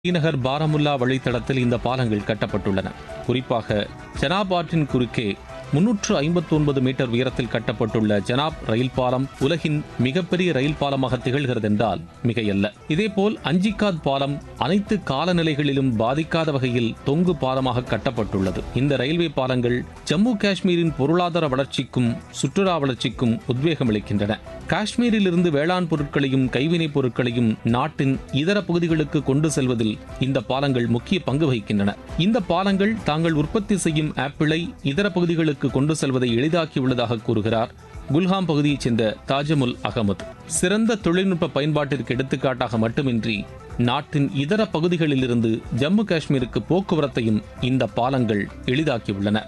ஸ்ரீநகர் பாரமுல்லா வழித்தடத்தில் இந்த பாலங்கள் கட்டப்பட்டுள்ளன குறிப்பாக செனாப் ஆற்றின் குறுக்கே முன்னூற்று ஐம்பத்தி ஒன்பது மீட்டர் உயரத்தில் கட்டப்பட்டுள்ள ஜனாப் ரயில் பாலம் உலகின் மிகப்பெரிய ரயில் பாலமாக திகழ்கிறது என்றால் மிகையல்ல இதேபோல் அஞ்சிகாத் பாலம் அனைத்து காலநிலைகளிலும் பாதிக்காத வகையில் தொங்கு பாலமாக கட்டப்பட்டுள்ளது இந்த ரயில்வே பாலங்கள் ஜம்மு காஷ்மீரின் பொருளாதார வளர்ச்சிக்கும் சுற்றுலா வளர்ச்சிக்கும் உத்வேகம் அளிக்கின்றன காஷ்மீரில் இருந்து வேளாண் பொருட்களையும் கைவினைப் பொருட்களையும் நாட்டின் இதர பகுதிகளுக்கு கொண்டு செல்வதில் இந்த பாலங்கள் முக்கிய பங்கு வகிக்கின்றன இந்த பாலங்கள் தாங்கள் உற்பத்தி செய்யும் ஆப்பிளை இதர பகுதிகளுக்கு கொண்டு செல்வதை எளிதாக்கியுள்ளதாக கூறுகிறார் குல்ஹாம் பகுதியைச் சேர்ந்த தாஜமுல் அகமது சிறந்த தொழில்நுட்ப பயன்பாட்டிற்கு எடுத்துக்காட்டாக மட்டுமின்றி நாட்டின் இதர பகுதிகளிலிருந்து ஜம்மு காஷ்மீருக்கு போக்குவரத்தையும் இந்த பாலங்கள் எளிதாக்கியுள்ளன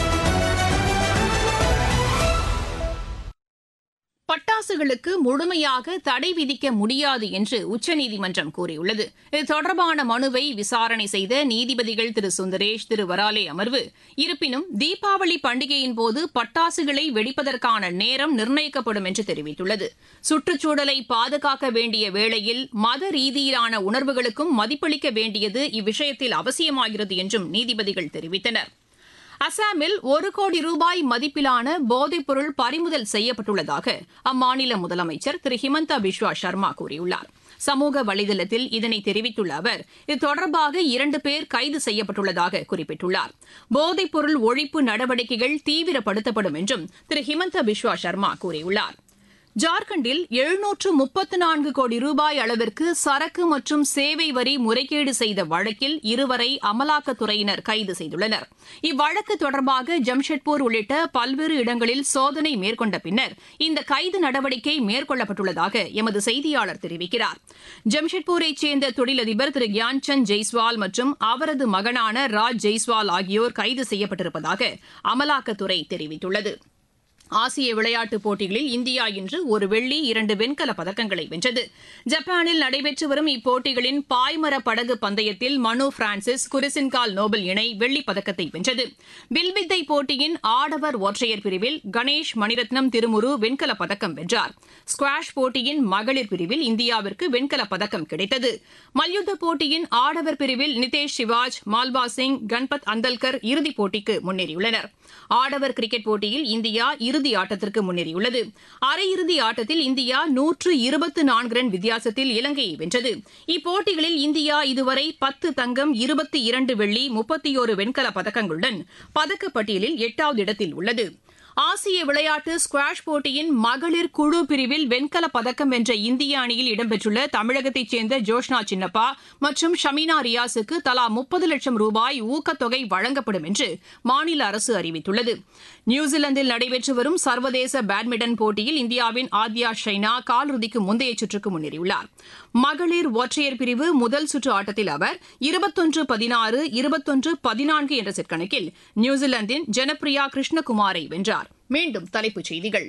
பட்டாசுகளுக்கு முழுமையாக தடை விதிக்க முடியாது என்று உச்சநீதிமன்றம் கூறியுள்ளது இது தொடர்பான மனுவை விசாரணை செய்த நீதிபதிகள் திரு சுந்தரேஷ் திரு வராலே அமர்வு இருப்பினும் தீபாவளி பண்டிகையின் போது பட்டாசுகளை வெடிப்பதற்கான நேரம் நிர்ணயிக்கப்படும் என்று தெரிவித்துள்ளது சுற்றுச்சூழலை பாதுகாக்க வேண்டிய வேளையில் மத ரீதியிலான உணர்வுகளுக்கும் மதிப்பளிக்க வேண்டியது இவ்விஷயத்தில் அவசியமாகிறது என்றும் நீதிபதிகள் தெரிவித்தனா் அசாமில் ஒரு கோடி ரூபாய் மதிப்பிலான போதைப்பொருள் பறிமுதல் செய்யப்பட்டுள்ளதாக அம்மாநில முதலமைச்சர் திரு ஹிமந்தா பிஸ்வா சர்மா கூறியுள்ளார் சமூக வலைதளத்தில் இதனை தெரிவித்துள்ள அவர் இது தொடர்பாக இரண்டு பேர் கைது செய்யப்பட்டுள்ளதாக குறிப்பிட்டுள்ளார் போதைப்பொருள் ஒழிப்பு நடவடிக்கைகள் தீவிரப்படுத்தப்படும் என்றும் திரு ஹிமந்தா பிஸ்வா சர்மா கூறியுள்ளார் ஜார்க்கண்டில் எழுநூற்று முப்பத்து நான்கு கோடி ரூபாய் அளவிற்கு சரக்கு மற்றும் சேவை வரி முறைகேடு செய்த வழக்கில் இருவரை அமலாக்கத்துறையினர் கைது செய்துள்ளனர் இவ்வழக்கு தொடர்பாக ஜம்ஷெட்பூர் உள்ளிட்ட பல்வேறு இடங்களில் சோதனை மேற்கொண்ட பின்னர் இந்த கைது நடவடிக்கை மேற்கொள்ளப்பட்டுள்ளதாக எமது செய்தியாளர் தெரிவிக்கிறார் ஜம்ஷெட்பூரைச் சேர்ந்த தொழிலதிபர் திரு கியான்சந்த் ஜெய்ஸ்வால் மற்றும் அவரது மகனான ராஜ் ஜெய்ஸ்வால் ஆகியோர் கைது செய்யப்பட்டிருப்பதாக அமலாக்கத்துறை தெரிவித்துள்ளது ஆசிய விளையாட்டுப் போட்டிகளில் இந்தியா இன்று ஒரு வெள்ளி இரண்டு வெண்கல பதக்கங்களை வென்றது ஜப்பானில் நடைபெற்று வரும் இப்போட்டிகளின் பாய்மர படகு பந்தயத்தில் மனு பிரான்சிஸ் குரிசின்கால் நோபல் இணை வெள்ளிப் பதக்கத்தை வென்றது வில்வித்தை போட்டியின் ஆடவர் ஒற்றையர் பிரிவில் கணேஷ் மணிரத்னம் திருமுரு வெண்கலப் பதக்கம் வென்றார் ஸ்குவாஷ் போட்டியின் மகளிர் பிரிவில் இந்தியாவிற்கு வெண்கலப் பதக்கம் கிடைத்தது மல்யுத்த போட்டியின் ஆடவர் பிரிவில் நிதேஷ் சிவாஜ் மால்வா சிங் கன்பத் அந்தல்கர் இறுதிப் போட்டிக்கு முன்னேறியுள்ளனர் ஆடவர் கிரிக்கெட் போட்டியில் இந்தியா இறுதி ஆட்டத்திற்கு முன்னேறியுள்ளது அரையிறுதி ஆட்டத்தில் இந்தியா நூற்று இருபத்து நான்கு ரன் வித்தியாசத்தில் இலங்கையை வென்றது இப்போட்டிகளில் இந்தியா இதுவரை பத்து தங்கம் இருபத்தி இரண்டு வெள்ளி முப்பத்தியோரு வெண்கல பதக்கங்களுடன் பதக்கப்பட்டியலில் எட்டாவது இடத்தில் உள்ளது ஆசிய விளையாட்டு ஸ்குவாஷ் போட்டியின் மகளிர் குழு பிரிவில் வெண்கல பதக்கம் வென்ற இந்திய அணியில் இடம்பெற்றுள்ள தமிழகத்தைச் சேர்ந்த ஜோஷ்னா சின்னப்பா மற்றும் ஷமீனா ரியாஸுக்கு தலா முப்பது லட்சம் ரூபாய் ஊக்கத்தொகை வழங்கப்படும் என்று மாநில அரசு அறிவித்துள்ளது நியூசிலாந்தில் நடைபெற்று வரும் சர்வதேச பேட்மிண்டன் போட்டியில் இந்தியாவின் ஆத்யா ஷைனா காலிறுதிக்கு முந்தைய சுற்றுக்கு முன்னேறியுள்ளார் மகளிர் ஒற்றையர் பிரிவு முதல் சுற்று ஆட்டத்தில் அவர் இருபத்தொன்று பதினாறு இருபத்தொன்று பதினான்கு என்ற செட் கணக்கில் நியூசிலாந்தின் ஜனப்ரியா கிருஷ்ணகுமாரை வென்றார் மீண்டும் தலைப்புச் செய்திகள்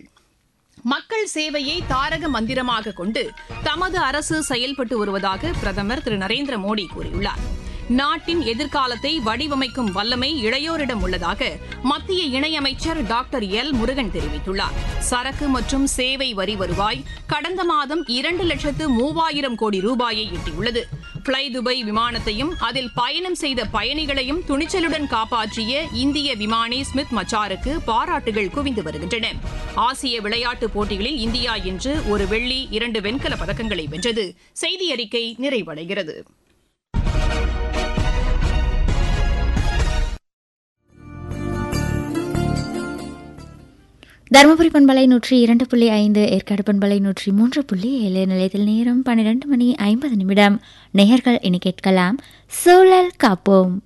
மக்கள் சேவையை தாரக மந்திரமாக கொண்டு தமது அரசு செயல்பட்டு வருவதாக பிரதமர் திரு நரேந்திர மோடி கூறியுள்ளார் நாட்டின் எதிர்காலத்தை வடிவமைக்கும் வல்லமை இளையோரிடம் உள்ளதாக மத்திய இணையமைச்சர் டாக்டர் எல் முருகன் தெரிவித்துள்ளார் சரக்கு மற்றும் சேவை வரி வருவாய் கடந்த மாதம் இரண்டு லட்சத்து மூவாயிரம் கோடி ரூபாயை எட்டியுள்ளது பிளை துபாய் விமானத்தையும் அதில் பயணம் செய்த பயணிகளையும் துணிச்சலுடன் காப்பாற்றிய இந்திய விமானி ஸ்மித் மச்சாருக்கு பாராட்டுகள் குவிந்து வருகின்றன ஆசிய விளையாட்டுப் போட்டிகளில் இந்தியா இன்று ஒரு வெள்ளி இரண்டு வெண்கல பதக்கங்களை வென்றது செய்தி அறிக்கை நிறைவடைகிறது தருமபுரி பண்பலை நூற்றி இரண்டு புள்ளி ஐந்து ஏற்காடு பண்பலை நூற்றி மூன்று புள்ளி ஏழு நிலையத்தில் நேரம் பன்னிரண்டு மணி ஐம்பது நிமிடம் நேயர்கள் இனி கேட்கலாம் சூழல் காப்போம்